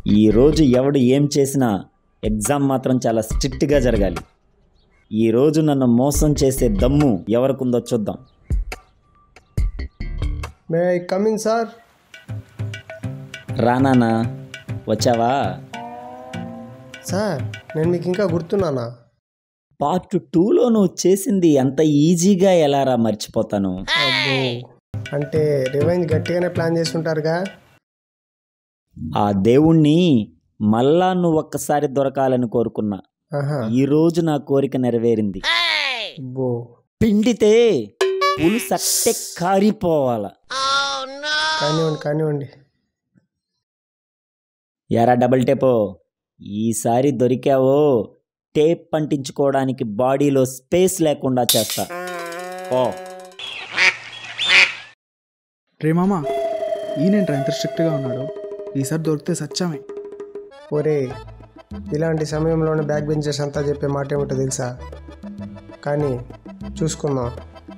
ఈరోజు ఎవడు ఏం చేసినా ఎగ్జామ్ మాత్రం చాలా స్ట్రిక్ట్గా జరగాలి ఈరోజు నన్ను మోసం చేసే దమ్ము ఎవరికుందో చూద్దాం మే ఐ కమింగ్ సార్ రానానా వచ్చావా సార్ నేను మీకు ఇంకా గుర్తున్నానా పార్ట్ టూలో నువ్వు చేసింది అంత ఈజీగా ఎలారా మర్చిపోతాను అబ్బో అంటే రివెంజ్ గట్టిగానే ప్లాన్ చేసి ఉంటారుగా ఆ దేవుణ్ణి మళ్ళా నువ్వు ఒక్కసారి దొరకాలని కోరుకున్నా ఆహా ఈ రోజు నా కోరిక నెరవేరింది అబ్బో పిండితే పులుసు అట్టే కారిపోవాల కానివ్వండి కానివ్వండి ఎరా డబుల్ టేపో ఈసారి దొరికావో టేప్ అంటించుకోవడానికి బాడీలో స్పేస్ లేకుండా చేస్తా ఓ రే మామ ఈయనేంట్రా ఎంత స్ట్రిక్ట్గా ఉన్నాడు ఈసారి దొరికితే సచ్చామే ఒరే ఇలాంటి సమయంలోనే బ్యాక్ బెంచర్స్ అంతా చెప్పే మాట ఏమిటో తెలుసా కానీ చూసుకుందాం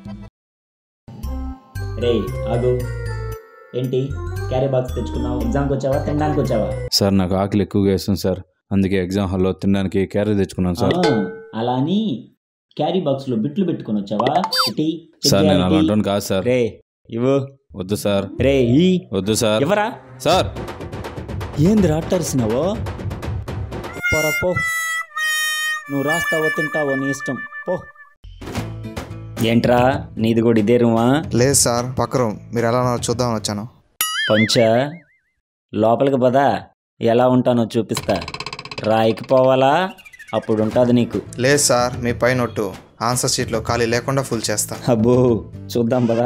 రే ఆగు ఏంటి క్యారీ బాక్స్ తెచ్చుకున్నావు ఎగ్జామ్కి వచ్చావా తినడానికి వచ్చావా సార్ నాకు ఆకలి ఎక్కువగా వేస్తుంది సార్ అందుకే ఎగ్జామ్ హాల్లో తినడానికి క్యారీ తెచ్చుకున్నాను సార్ ఆ, అలా అని క్యారీ బాక్స్ లో బిట్లు పెట్టుకొని వచ్చావా ఇటీ సార్ నేను అలా అంటాను కాదు సార్ రే ఇవ్వు వద్దు సార్ రే ఈ వద్దు సార్ ఎవరా సార్ ఏంది రాట్టరిసినావో పోరా పో నువ్వు రాస్తావో తింటావో నీ ఇష్టం పో ఏంట్రా నీది కూడా ఇదే రూమా లేదు సార్ పక్క రూమ్ మీరు ఎలా ఉన్నారో చూద్దామని వచ్చాను పంచ లోపలికి పదా ఎలా ఉంటానో చూపిస్తా రాయికి పోవాలా అప్పుడు ఉంటుంది నీకు లేదు సార్ మీ పై నొట్టు ఆన్సర్ షీట్లో ఖాళీ లేకుండా ఫుల్ చేస్తా అబ్బో చూద్దాం పదా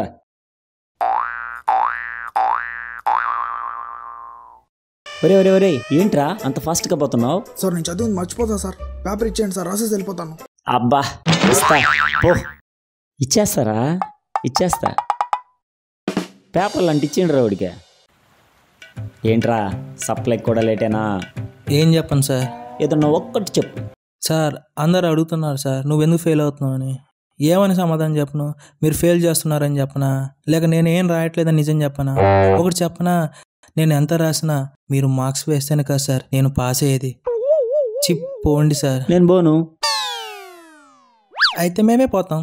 ఒరే ఒరే ఒరే ఏంట్రా అంత ఫాస్ట్గా పోతున్నావు సార్ నేను చదివింది మర్చిపోతా సార్ పేపర్ ఇచ్చేయండి సార్ రాసేసి వెళ్ళిపోతాను అబ్బా ఇస్తా పో ఇచ్చేస్తారా ఇచ్చేస్తా పేపర్లు అంటే ఇచ్చిండ్రా వాడికి ఏంట్రా సప్లై కూడా లేటేనా ఏం చెప్పను సార్ ఏదన్నా ఒక్కటి చెప్పు సార్ అందరు అడుగుతున్నారు సార్ నువ్వెందుకు ఫెయిల్ అవుతున్నావు అని ఏమని సమాధానం చెప్పను మీరు ఫెయిల్ చేస్తున్నారని చెప్పనా లేక నేను ఏం రాయట్లేదని నిజం చెప్పనా ఒకటి చెప్పనా నేను ఎంత రాసినా మీరు మార్క్స్ వేస్తేనే కదా సార్ నేను పాస్ అయ్యేది చిప్ పోండి సార్ నేను పోను అయితే మేమే పోతాం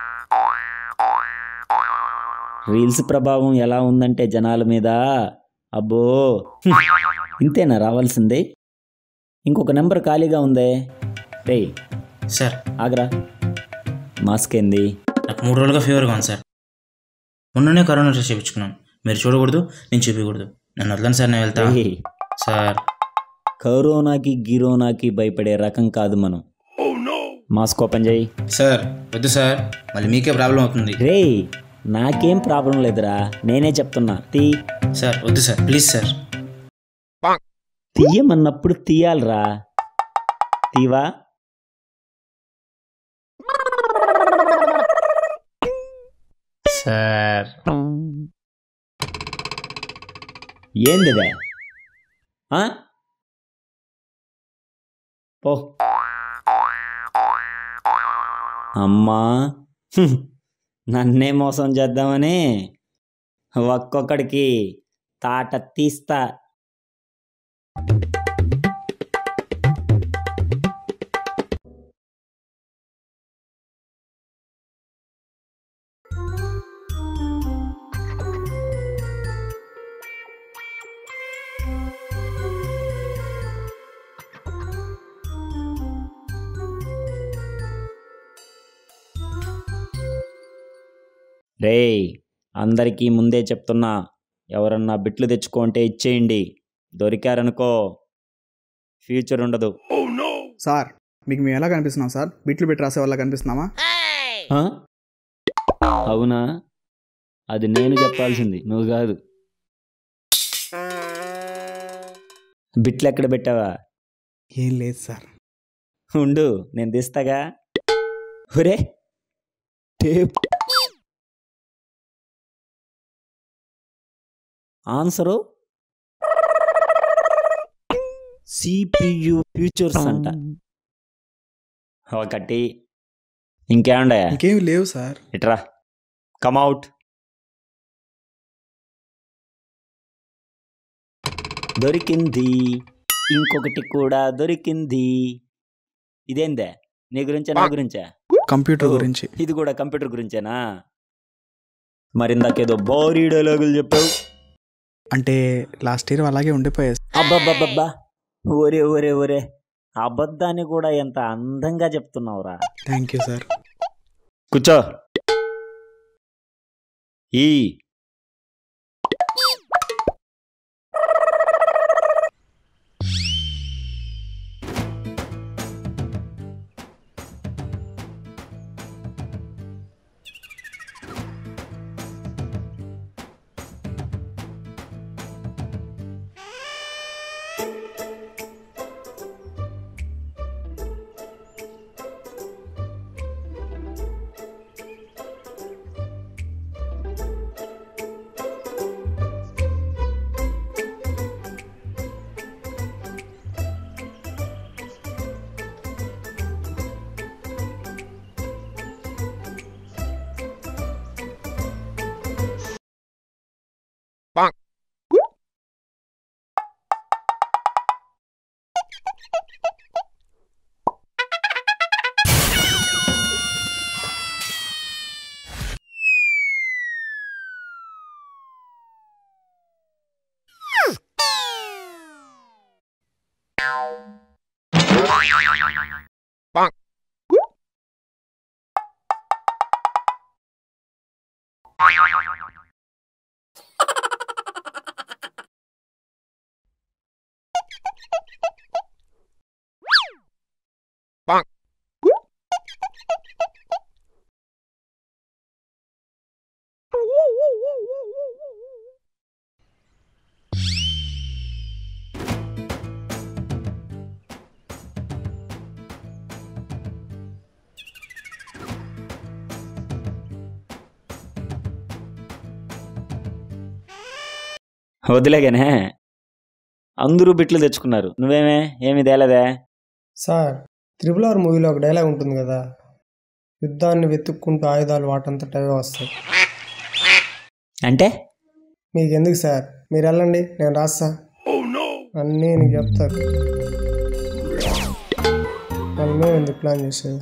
రీల్స్ ప్రభావం ఎలా ఉందంటే జనాల మీద అబ్బో హ్మ్. ఇంతేనా రావాల్సింది ఇంకొక నెంబర్ ఖాళీగా ఉందే రే సార్ ఆగరా మాస్క్ ఏంది నాకు మూడు రోజులుగా ఫీవర్గా ఉంది సార్ మొన్ననే కరోనా టెస్ట్ చేయించుకున్నాను మీరు చూడకూడదు నేను చూపించకూడదు నన్ను వదలండి సార్ నేను వెళ్తా ఏయ్, సార్ కరోనాకి గిరోనాకి భయపడే రకం కాదు మనం మాస్క్ ఓపెన్ చేయి సార్ వద్దు సార్ మళ్ళీ మీకే ప్రాబ్లం అవుతుంది రే నాకేం ప్రాబ్లం లేదురా నేనే చెప్తున్నా తీ సార్ వద్దు సార్ ప్లీజ్ సార్ తీయమన్నప్పుడు తీయాలిరా తీవా సార్ ఏందిదే ఆ? పో అమ్మా హ్మ్. నన్నే మోసం చేద్దామని ఒక్కొక్కడికి తాట తీస్తా రేయ్ అందరికీ ముందే చెప్తున్నా ఎవరన్నా బిట్లు తెచ్చుకుంటే ఇచ్చేయండి దొరికారనుకో ఫ్యూచర్ ఉండదు సార్ మీకు మేము ఎలా కనిపిస్తున్నాం సార్ బిట్లు పెట్టి రాసే వాళ్ళ కనిపిస్తున్నామా ఆ? అవునా అది నేను చెప్పాల్సింది నువ్వు కాదు బిట్లు ఎక్కడ పెట్టావా ఏం లేదు సార్ ఉండు నేను తీస్తాగా ఒరే టేప్ ఆన్సరు సిపియు ఫ్యూచర్స్ అంట ఒకటి ఇంకేమండే ఇంకేమి లేవు సార్ ఇట్రా కమ్అవుట్ దొరికింది ఇంకొకటి కూడా దొరికింది ఇదేందే నీ గురించా నా గురించా కంప్యూటర్ ఓ. గురించి ఇది కూడా కంప్యూటర్ గురించేనా మరి ఇందాకేదో భారీ డైలాగులు చెప్పావు అంటే లాస్ట్ ఇయర్ అలాగే ఉండిపోయాయి అబ్బబ్బబ్బబ్బా ఒరే ఒరే ఒరే అబద్ధాన్ని కూడా ఎంత అందంగా చెప్తున్నావురా థ్యాంక్ యూ సార్ కూర్చో ఈ వదిలేగానే అందరూ బిట్లు తెచ్చుకున్నారు నువ్వేమే ఏమి తేలేదే సార్ త్రిపుల్ ఆర్ మూవీలో ఒక డైలాగ్ ఉంటుంది కదా యుద్ధాన్ని వెతుక్కుంటూ ఆయుధాలు వాటంతట అవే వస్తాయి అంటే మీకు ఎందుకు సార్ మీరు వెళ్ళండి నేను రాస్తా అన్నీ నీకు చెప్తారు మనమే ఎందుకు ప్లాన్ చేసేది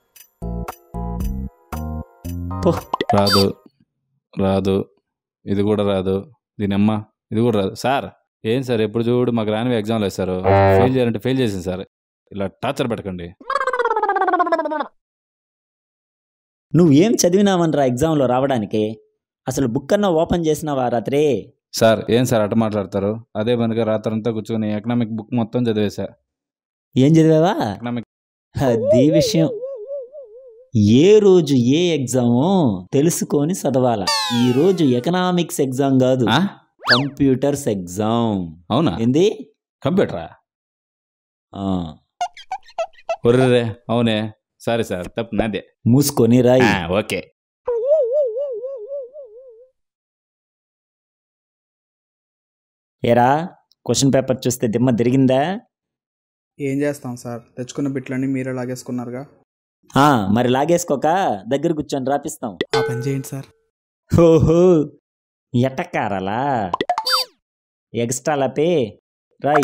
పో రాదు రాదు ఇది కూడా రాదు దీని అమ్మ ఇది కూడా రాదు సార్ ఏం సార్ ఎప్పుడు చూడు మాకు రానివి ఎగ్జామ్లు వేస్తారు ఫెయిల్ చేయాలంటే ఫెయిల్ చేసింది సార్ ఇలా టార్చర్ పెట్టకండి నువ్వేం చదివినావనరా ఎగ్జామ్లో రావడానికి అసలు బుక్ అన్నా ఓపెన్ చేసినావా రాత్రి సార్ ఏం సార్ అట్ట మాట్లాడతారు అదే పనిగా రాత్రంతా కూర్చొని ఎకనామిక్ బుక్ మొత్తం చదివేశా ఏం చదివావా ఎకనామిక్ అది విషయం ఏ రోజు ఏ ఎగ్జామో తెలుసుకొని చదవాల ఈ రోజు ఎకనామిక్స్ ఎగ్జామ్ కాదు ఆ? కంప్యూటర్స్ ఎగ్జామ్ అవునా ఏంది కంప్యూటరా ఆ, ఒర్రే అవునే సారీ సార్ తప్పు నాదే మూసుకొని రాయి ఆ, ఓకే ఏరా క్వశ్చన్ పేపర్ చూస్తే దిమ్మ తిరిగిందా ఏం చేస్తాం సార్ తెచ్చుకున్న బిట్లన్నీ మీరే లాగేసుకున్నారుగా ఆ, మరి లాగేసుకోక దగ్గర కూర్చొని రాపిస్తాం ఆ పని చేయండి సార్ ఓహో ఎట్టకారాలా ఎక్స్ట్రా లాపే రాయ్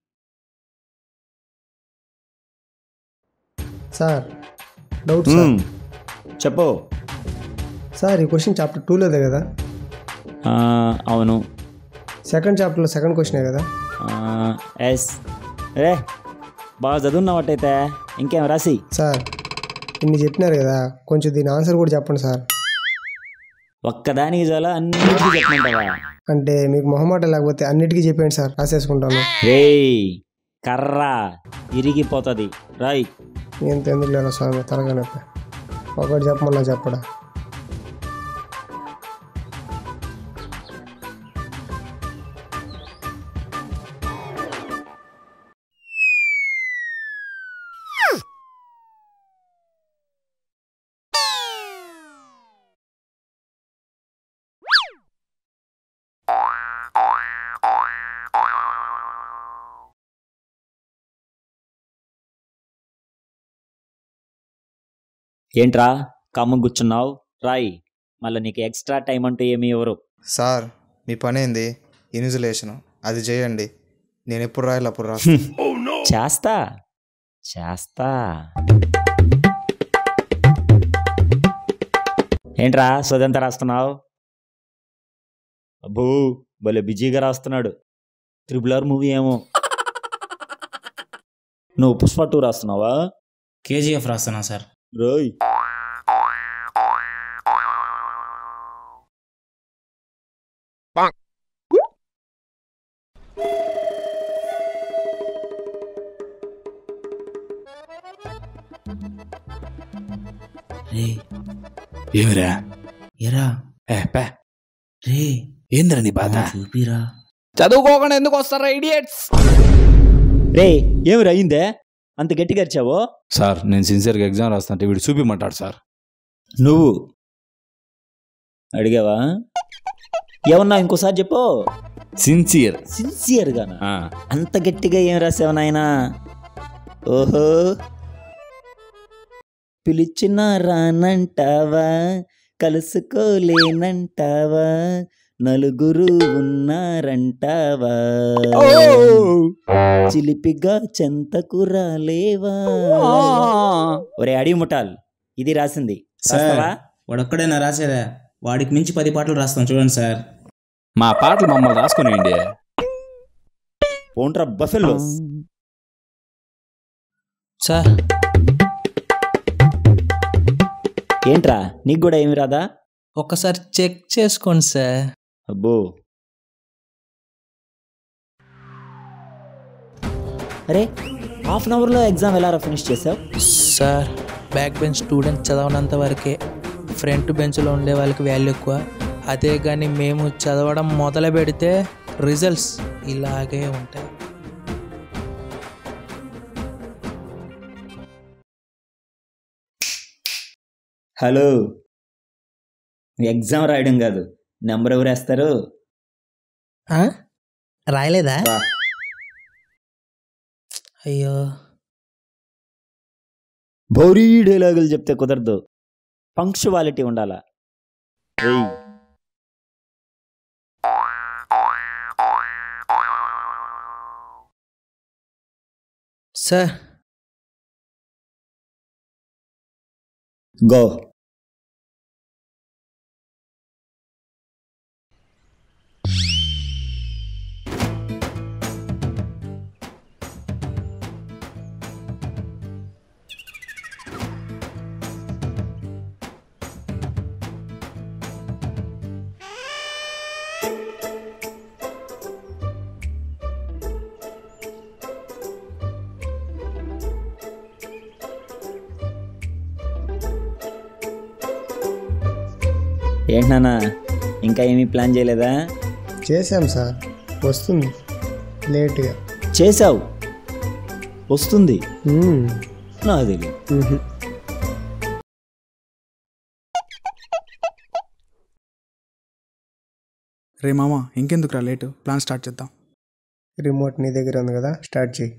సార్ డౌట్ సార్ ఉమ్, చెప్పు సార్ ఈ క్వశ్చన్ చాప్టర్ టూలోదే కదా ఆ, అవును సెకండ్ చాప్టర్లో సెకండ్ క్వశ్చనే కదా ఎస్ రే బాగా చదువున్నావట్టయితే ఇంకేం రాసి సార్ ఇన్ని చెప్పినారు కదా కొంచెం దీని ఆన్సర్ కూడా చెప్పండి సార్ ఒక్కదానికి చాలా అన్నిటికీ చెప్పమంటావా అంటే మీకు మొహమాట లేకపోతే అన్నిటికీ చెప్పండి సార్ రాసేసుకుంటాను రేయ్ కర్ర ఇరిగిపోతుంది రాయ్ ఎంత ఎందుకు లేరా స్వామి తలగా నొప్పి ఒకటి చెప్పమన్నా చెప్పడా ఏంట్రా కమ్మ కూర్చున్నావు రాయ్ మళ్ళీ నీకు ఎక్స్ట్రా టైం అంటూ ఏమీ ఇవ్వరు సార్ మీ పని ఏంది ఇన్విజిలేషన్ అది చేయండి నేను ఎప్పుడు రాయాలి అప్పుడు రాస్తా చేస్తా చేస్తా ఏంట్రా సోదంతా రాస్తున్నావు అబ్బో భలే బిజీగా రాస్తున్నాడు త్రిబుల్ ఆర్ మూవీ ఏమో నువ్వు పుష్ప టూ రాస్తున్నావా కేజీఎఫ్ రాస్తున్నా సార్ రోయ్ రే ఏమిరా ఎరా ఏ పే రే ఏందిరా నీ బాధ చూపిరా చదువుకోకుండా ఎందుకు వస్తారా ఇడియట్స్ రే ఏమి అయిందే అంత గట్టిగా అరిచావో సార్ నేను సిన్సియర్గా ఎగ్జామ్ రాస్తుంటే వీడు చూపిమంటాడు సార్ నువ్వు అడిగావా ఏమన్నా ఇంకోసారి చెప్పు సిన్సియర్ సిన్సియర్గానా అంత గట్టిగా ఏం రాసావు నాయనా ఓహో పిలిచిన రానంటావా కలుసుకోలేనంటావా నలుగురు ఉన్నారంటావా చిలిపిగా చెంతకు రాలేవా ఒరే అడిగి ముఠాల్ ఇది రాసింది సార్ రాస్తావా? వాడొక్కడైనా రాసేదా వాడికి మించి పది పాటలు రాస్తాం చూడండి సార్ మా పాటలు మమ్మల్ని రాసుకునేయండి పోంట్రా బఫెల్లోస్ సార్ ఏంట్రా నీకు కూడా ఏమి రాదా ఒక్కసారి చెక్ చేసుకోండి సార్ అబ్బో అరే హాఫ్ అన్ అవర్లో ఎగ్జామ్ ఎలా ఫినిష్ చేసావు సార్ బ్యాక్ బెంచ్ స్టూడెంట్ చదవనంత వరకే ఫ్రంట్ బెంచ్లో ఉండే వాళ్ళకి వాల్యూ ఎక్కువ అదే కానీ మేము చదవడం మొదలు పెడితే రిజల్ట్స్ ఇలాగే ఉంటాయి హలో ఎగ్జామ్ రాయడం కాదు నెంబర్ ఎవరు వేస్తారు ఆ? రాయలేదా రా. అయ్యో బౌరీ డైలాగులు చెప్తే కుదరదు పంక్చువాలిటీ ఉండాలా ఏయ్. సార్ గో ఏంటన్నా ఇంకా ఏమీ ప్లాన్ చేయలేదా చేశాం సార్ వస్తుంది లేట్గా చేసావు వస్తుంది మ్మ్. నాకు తెలియదు మ్హూ. రే మామ ఇంకెందుకురా లేటు ప్లాన్ స్టార్ట్ చేద్దాం రిమోట్ నీ దగ్గర ఉంది కదా స్టార్ట్ చేయి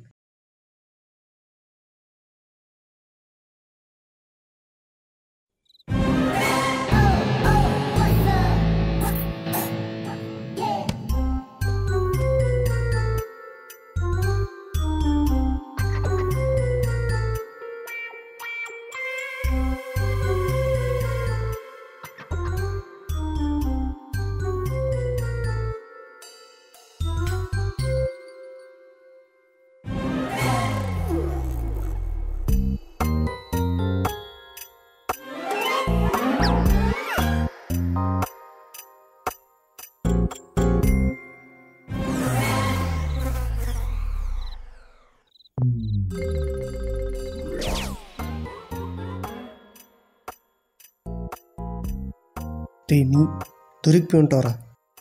రే నీ దొరికిపోయి ఉంటావురా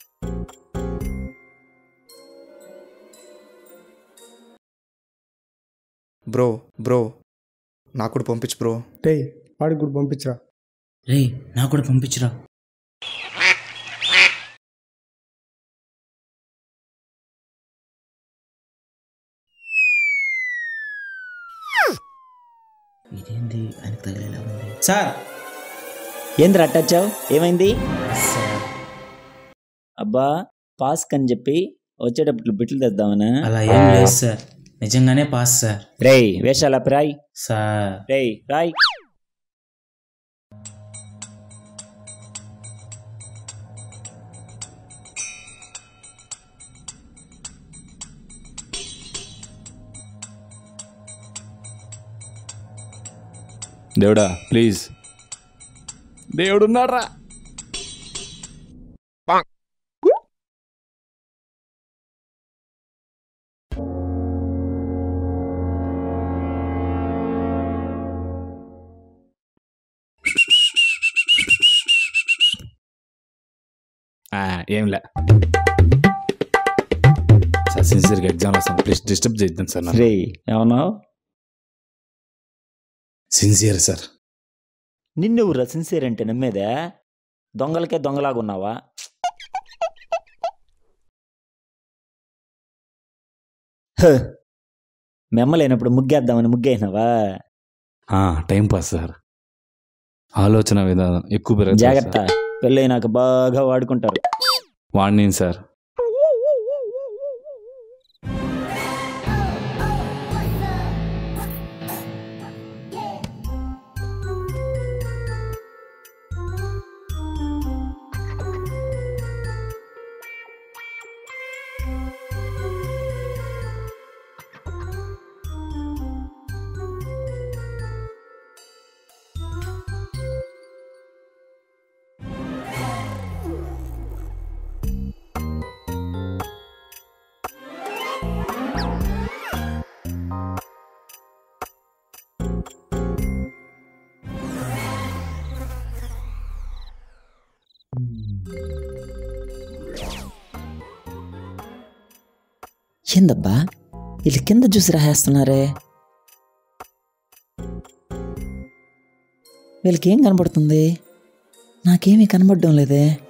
బ్రో బ్రో నాకు కూడా పంపించు బ్రో రే వాడికి కూడా పంపించరా రే నాకు కూడా పంపించురా ఇదేంది ఆయనకు తగిలేలా ఉంది సార్ ఏంది రట్టచ్చావు ఏమైంది సార్ అబ్బా పాస్ అని చెప్పి వచ్చేటప్పుడు బిట్లు తెద్దామనా అలా ఏం లేదు సార్ నిజంగానే పాస్ సార్ రేయ్ వేషాల రాయ్ సార్ రేయ్ రాయ్ దేవుడా ప్లీజ్ దేవుడున్నారా ఆ, ఏంలే సార్ సిన్సియర్గా ఎగ్జామ్ రాస్తాను ప్లీజ్ డిస్టర్బ్ చేద్దాం సార్ నన్ను. రేయ్ ఏమన్నావు సిన్సియర్ సార్ నిన్నెవరు సిన్సియర్ అంటే నమ్మేదే దొంగలకే దొంగలాగా ఉన్నావా హ. మెమ్మ లేనప్పుడు ముగ్గేద్దామని ముగ్గేసినావా ఆ, టైం పాస్ సార్ ఆలోచన విధానం ఎక్కువ పెరగదు జాగ్రత్త పెళ్ళైనాక బాగా వాడుకుంటారు వాడిని సార్ ఏందబ్బా వీళ్ళు కింద చూసి రాసేస్తున్నారే వీళ్ళకి ఏం కనబడుతుంది నాకేమీ కనబడడం లేదే